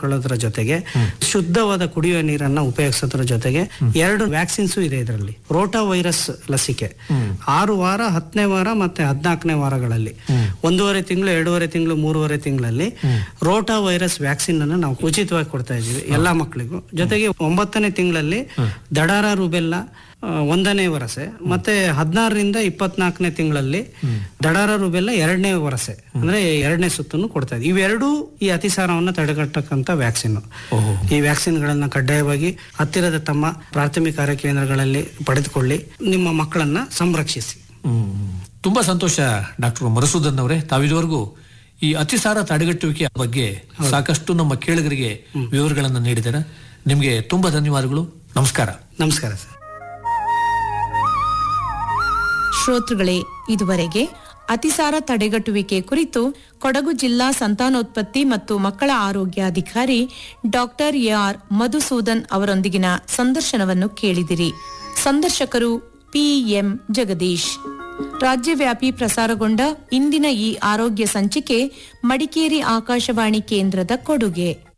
ಮಾಡ್ಕೊಳ್ಳೋದ್ರ ಜೊತೆಗೆ ಶುದ್ಧವಾದ ಕುಡಿಯುವ ನೀರನ್ನ ಉಪಯೋಗಿಸೋದ್ರ ಜೊತೆಗೆ ಎರಡು ವ್ಯಾಕ್ಸಿನ್ಸ್ ಇದೆ ಇದರಲ್ಲಿ ರೋಟಾ ವೈರಸ್ ಲಸಿಕೆ ಆರು ವಾರ ಹತ್ತನೇ ವಾರ ಮತ್ತೆ ಹದಿನಾಲ್ಕನೇ ವಾರಗಳಲ್ಲಿ ಒಂದೂವರೆ ತಿಂಗಳು ಎರಡೂವರೆ ತಿಂಗಳು ಮೂರುವರೆ ತಿಂಗಳಲ್ಲಿ ರೋಟಾ ವೈರಸ್ ವ್ಯಾಕ್ಸಿನ್ ಅನ್ನು ನಾವು ಉಚಿತವಾಗಿ ಕೊಡ್ತಾ ಇದ್ದೀವಿ ಎಲ್ಲಾ ಮಕ್ಕಳಿಗೂ ಜೊತೆಗೆ ಒಂಬತ್ತನೇ ತಿಂಗಳಲ್ಲಿ ದಡಾರ ರುಬೆಲ್ಲ ಆ, ಒಂದನೇ ವರಸೆ ಮತ್ತೆ ಹದಿನಾರರಿಂದ ಇಪ್ಪತ್ನಾಲ್ಕನೇ ತಿಂಗಳಲ್ಲಿ ದಡಾರ ರುಬೆಲ್ಲ ಎರಡನೇ ವರಸೆ ಅಂದ್ರೆ ಎರಡನೇ ಸುತ್ತನ್ನು ಕೊಡ್ತಾ ಇದ್ದೀವಿ ಇವೆರಡೂ ಈ ಅತಿಸಾರವನ್ನ ತಡೆಗಟ್ಟಕ್ಕಂತ ವ್ಯಾಕ್ಸಿನ್ ಈ ವ್ಯಾಕ್ಸಿನ್ ಗಳನ್ನ ಕಡ್ಡಾಯವಾಗಿ ಹತ್ತಿರದ ತಮ್ಮ ಪ್ರಾಥಮಿಕ ಆರೋಗ್ಯ ಕೇಂದ್ರಗಳಲ್ಲಿ ಪಡೆದುಕೊಳ್ಳಿ ನಿಮ್ಮ ಮಕ್ಕಳನ್ನ ಸಂರಕ್ಷಿಸಿ ಹ್ಮ್. ತುಂಬಾ ಸಂತೋಷ ಡಾಕ್ಟರ್ ಮಧುಸೂದನ್ ಅವರೇ ತಾವಿದುವರೆಗೂ ಈ ಅತಿಸಾರ ತಡೆಗಟ್ಟುವಿಕೆಯ ಬಗ್ಗೆ ಸಾಕಷ್ಟು ನಮ್ಮ ಕೇಳುಗರಿಗೆ ವಿವರಗಳನ್ನು ನೀಡಿದ್ದಾರೆ ನಿಮಗೆ ತುಂಬಾ ಧನ್ಯವಾದಗಳು ನಮಸ್ಕಾರ ನಮಸ್ಕಾರ ಸರ್ ಶ್ರೋತೃಗಳೇ ಇದುವರೆಗೆ ಅತಿಸಾರ ತಡೆಗಟ್ಟುವಿಕೆ ಕುರಿತು ಕೊಡಗು ಜಿಲ್ಲಾ ಸಂತಾನೋತ್ಪತ್ತಿ ಮತ್ತು ಮಕ್ಕಳ ಆರೋಗ್ಯ ಅಧಿಕಾರಿ ಡಾಕ್ಟರ್ ಎಆರ್ ಮಧುಸೂದನ್ ಅವರೊಂದಿಗಿನ ಸಂದರ್ಶನವನ್ನು ಕೇಳಿದಿರಿ ಸಂದರ್ಶಕರು ಪಿಎಂ ಜಗದೀಶ್ ರಾಜ್ಯವ್ಯಾಪಿ ಪ್ರಸಾರಗೊಂಡ ಇಂದಿನ ಈ ಆರೋಗ್ಯ ಸಂಚಿಕೆ ಮಡಿಕೇರಿ ಆಕಾಶವಾಣಿ ಕೇಂದ್ರದ ಕೊಡುಗೆ